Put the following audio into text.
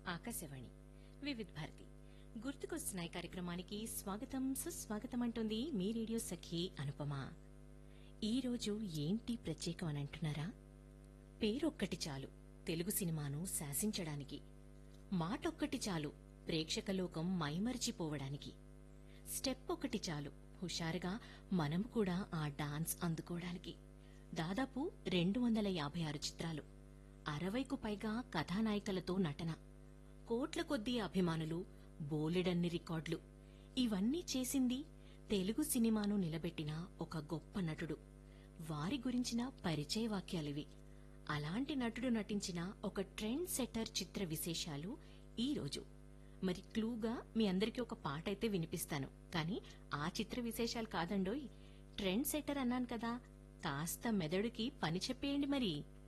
ఆకాశవాణి వివిధ్ భారతి గుర్తుకొస్తున్నాయి కార్యక్రమానికి స్వాగతం సుస్వాగతం అంటుంది మీ రేడియో సఖి అనుపమ ఈ రోజు ఏంటి ప్రత్యేకం అని అంటున్నారా పేరొక్కటి చాలు తెలుగు సినిమాను శాసించడానికి మాటొక్కటి చాలు ప్రేక్షక లోకం మైమరిచిపోవడానికి స్టెప్ ఒకటి చాలు హుషారుగా మనం కూడా ఆ డాన్స్ అందుకోవడానికి దాదాపు రెండు వందల యాభై ఆరు చిత్రాలు అరవైకు పైగా కథానాయికలతో నటన కోట్ల కొద్దీ అభిమానులు బోలెడన్ని రికార్డులు ఇవన్నీ చేసింది తెలుగు సినిమాను నిలబెట్టిన ఒక గొప్ప నటుడు వారి గురించిన పరిచయ వాక్యాలివి అలాంటి నటుడు నటించిన ఒక ట్రెండ్ సెటర్ చిత్ర విశేషాలు ఈ రోజు మరి క్లూగా మీ అందరికీ ఒక పాట అయితే వినిపిస్తాను కానీ ఆ చిత్ర విశేషాలు కాదండోయ్ ట్రెండ్ సెటర్ అన్నాను కదా కాస్త మెదడుకి పని చెప్పేయండి మరి